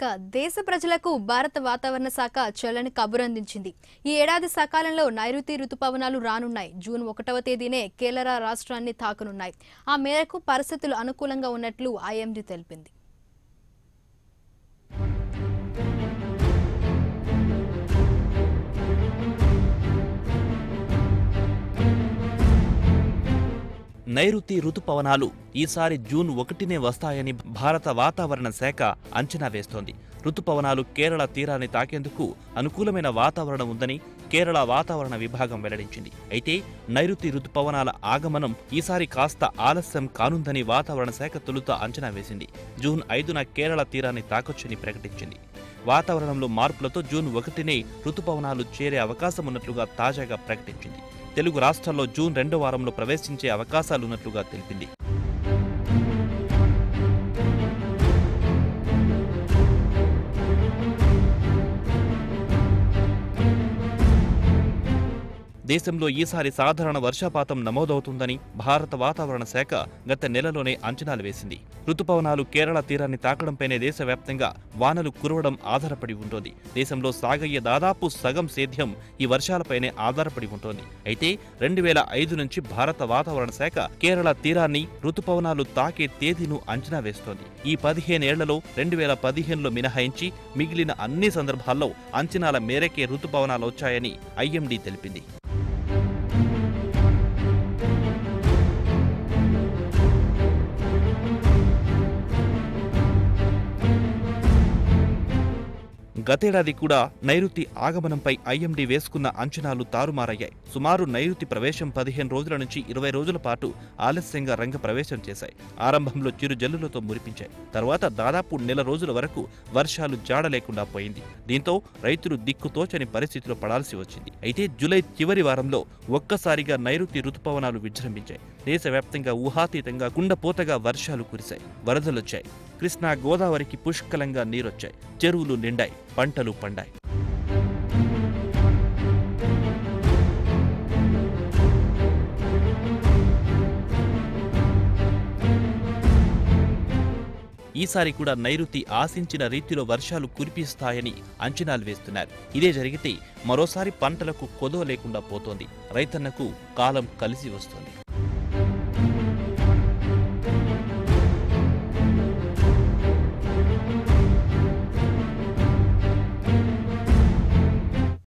ఇక దేశ ప్రజలకు భారత వాతావరణ శాఖ చల్లని కబురు అందించింది ఈ ఏడాది సకాలంలో నైరుతి రుతుపవనాలు రానున్నాయి జూన్ ఒకటవ తేదీనే కేరళ రాష్ట్రాన్ని తాకనున్నాయి ఆ మేరకు పరిస్థితులు అనుకూలంగా ఉన్నట్లు ఐఎండీ తెలిపింది నైరుతి రుతుపవనాలు ఈసారి జూన్ ఒకటినే వస్తాయని భారత వాతావరణ శాఖ అంచనా వేస్తోంది రుతుపవనాలు కేరళ తీరాన్ని తాకేందుకు అనుకూలమైన వాతావరణం ఉందని కేరళ వాతావరణ విభాగం వెల్లడించింది అయితే నైరుతి రుతుపవనాల ఆగమనం ఈసారి కాస్త ఆలస్యం కానుందని వాతావరణ శాఖ తొలుత అంచనా వేసింది జూన్ ఐదున కేరళ తీరాన్ని తాకొచ్చని ప్రకటించింది వాతావరణంలో మార్పులతో జూన్ ఒకటినే రుతుపవనాలు చేరే అవకాశం ఉన్నట్లుగా తాజాగా ప్రకటించింది తెలుగు రాష్ట్రాల్లో జూన్ రెండో వారంలో ప్రవేశించే అవకాశాలున్నట్లుగా తెలిపింది దేశంలో ఈసారి సాధారణ వర్షపాతం నమోదవుతుందని భారత వాతావరణ శాఖ గత నెలలోనే అంచనాలు వేసింది రుతుపవనాలు కేరళ తీరాన్ని తాకడంపైనే దేశవ్యాప్తంగా వానలు కురవడం ఆధారపడి ఉంటుంది దేశంలో సాగయ్యే దాదాపు సగం సేద్యం ఈ వర్షాలపైనే ఆధారపడి ఉంటుంది అయితే రెండు వేల ఐదు నుంచి భారత వాతావరణ శాఖ కేరళ తీరాన్ని రుతుపవనాలు తాకే తేదీను అంచనా వేస్తోంది ఈ పదిహేనేళ్లలో రెండు వేల పదిహేనులో మినహాయించి మిగిలిన అన్ని సందర్భాల్లో అంచనాల మేరకే రుతుపవనాలు వచ్చాయని ఐఎండీ తెలిపింది గతేడాది కూడా నైరుతి ఆగమనంపై ఐఎండీ వేసుకున్న అంచనాలు తారుమారయ్యాయి సుమారు నైరుతి ప్రవేశం పదిహేను రోజుల నుంచి ఇరవై రోజుల పాటు ఆలస్యంగా రంగ ప్రవేశం చేశాయి ఆరంభంలో చిరు జల్లులతో మురిపించాయి తర్వాత దాదాపు నెల రోజుల వరకు వర్షాలు జాడ లేకుండా పోయింది దీంతో రైతులు దిక్కుతోచని పరిస్థితిలో పడాల్సి వచ్చింది అయితే జూలై చివరి వారంలో ఒక్కసారిగా నైరుతి రుతుపవనాలు విజృంభించాయి దేశవ్యాప్తంగా ఊహాతీతంగా కుండపోతగా వర్షాలు కురిశాయి వరదలొచ్చాయి కృష్ణా గోదావరికి పుష్కలంగా నీరొచ్చాయి చెరువులు నిండాయి పంటలు పండాయి ఈసారి కూడా నైరుతి ఆశించిన రీతిలో వర్షాలు కురిపిస్తాయని అంచనాలు వేస్తున్నారు ఇదే జరిగితే మరోసారి పంటలకు కొదవ లేకుండా పోతోంది రైతన్నకు కాలం కలిసి వస్తుంది